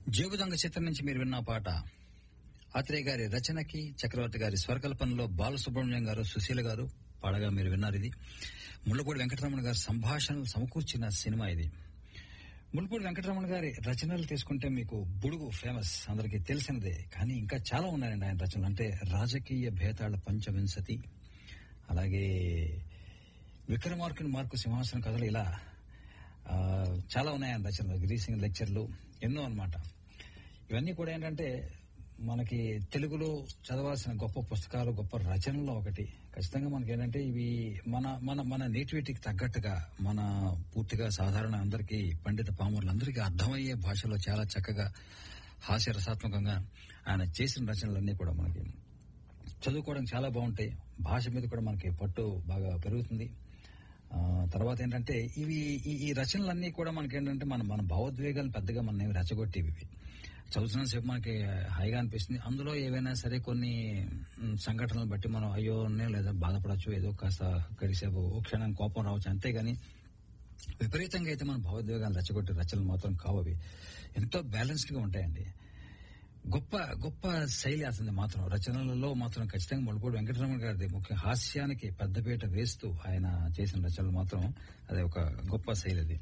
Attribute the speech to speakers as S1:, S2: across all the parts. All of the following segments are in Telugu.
S1: జేబుదొంగ చిత్రం నుంచి మీరు విన్న పాట ఆత్రేయ గారి రచనకి చక్రవర్తి గారి స్వరకల్పనలో బాలసుబ్రహ్మణ్యం గారు సుశీల గారు పాడగా మీరు విన్నారు ఇది ముళ్ళపూడి వెంకటరమణ గారి సంభాషణలు సమకూర్చిన సినిమా ఇది ముళ్ళపూడి వెంకటరమణ గారి రచనలు తీసుకుంటే మీకు బుడుగు ఫేమస్ అందరికీ తెలిసినదే కానీ ఇంకా చాలా ఉన్నాయండి ఆయన రచనలు అంటే రాజకీయ భేతాళ పంచవింశతి అలాగే విక్రమార్కుని మార్కు సింహాసనం కథలు ఇలా ఆ, చాలా ఉన్నాయి ఆయన రచనలు గ్రీసింగ్ లెక్చర్లు ఎన్నో అన్నమాట ఇవన్నీ కూడా ఏంటంటే మనకి తెలుగులో చదవాల్సిన గొప్ప పుస్తకాలు గొప్ప రచనల్లో ఒకటి ఖచ్చితంగా మనకి ఏంటంటే ఇవి మన మన మన నేటివిటీకి తగ్గట్టుగా మన పూర్తిగా సాధారణ అందరికీ పండిత పామరులందరికీ అర్థమయ్యే భాషలో చాలా చక్కగా హాస్య రసాత్మకంగా ఆయన చేసిన రచనలన్నీ కూడా మనకి చదువుకోవడం చాలా బాగుంటాయి భాష మీద కూడా మనకి పట్టు బాగా పెరుగుతుంది ఆ, తర్వాత ఏంటంటే ఇవి ఈ ఈ రచనలన్నీ కూడా మనకి ఏంటంటే మన మన భావోద్వేగాలు పెద్దగా మన ఏమి రెచ్చగొట్టేవి ఇవి చదువుతున్నంతసేపు మనకి హాయిగా అనిపిస్తుంది అందులో ఏవైనా సరే కొన్ని మ్, సంఘటనలు బట్టి మనం అయ్యో నే లేదా బాధపడచ్చు ఏదో కాస్త గడిసేపు ఓ క్షణం కోపం రావచ్చు అంతేగాని విపరీతంగా అయితే మన భావోద్వేగాలు రెచ్చగొట్టే రచనలు మాత్రం కావు అవి ఎంతో బ్యాలెన్స్డ్ గా ఉంటాయండి గొప్ప గొప్ప శైలి అతని మాత్రం రచనలలో మాత్రం ఖచ్చితంగా ముళ్ళపూడి వెంకటరమణ గారిది ముఖ్య హాస్యానికి పెద్దపీట వేస్తూ ఆయన చేసిన రచనలు మాత్రం అది ఒక గొప్ప శైలి అది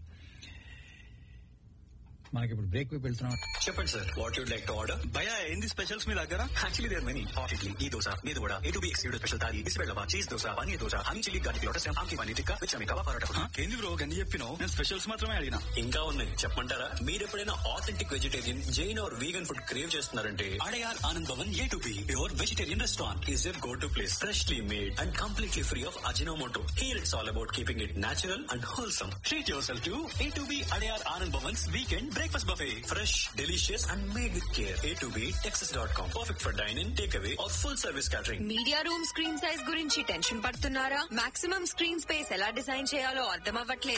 S1: మనకి ఇప్పుడు బ్రేక్ వైపు వెళ్తున్నాం
S2: చెప్పండి sir what you'd like to order
S3: భయ ఏంది స్పెషల్స్ మీ దగ్గర
S2: actually there many hot idli ఈ దోశ మీద కూడా A two B exclusive special thali బిస్బెల్లవా cheese dosa paneer dosa honey chilli garlic lotus ఆమ్కి పన్నీర్ టిక్కా విచ్ అమికవా పరోటా
S3: హ? ఏంది బ్రో గన్ని చెప్పినావు నేను స్పెషల్స్ మాత్రమే అడిగినా
S2: ఇంకా ఉన్నాయి చెప్పమంటారా మీరు ఎప్పుడైనా authentic vegetarian Jain or vegan food crave చేస్తున్నారంటే Adyar Anand Bhavan A two B your vegetarian restaurant is your go to place freshly made and completely free of Ajinomoto here it's all about keeping it natural and wholesome treat yourself to A two B Adyar Anand Bhavans weekend breakfast buffet fresh delicious and made with care A two B Texas dot com perfect for dyne in take away or full service catering
S4: media room screen size గురించి టెన్షన్ పడుతున్నారా మాక్సిమం స్క్రీన్ స్పేస్ ఎలా డిజైన్ చేయాలో అర్థం అవ్వట్లేదు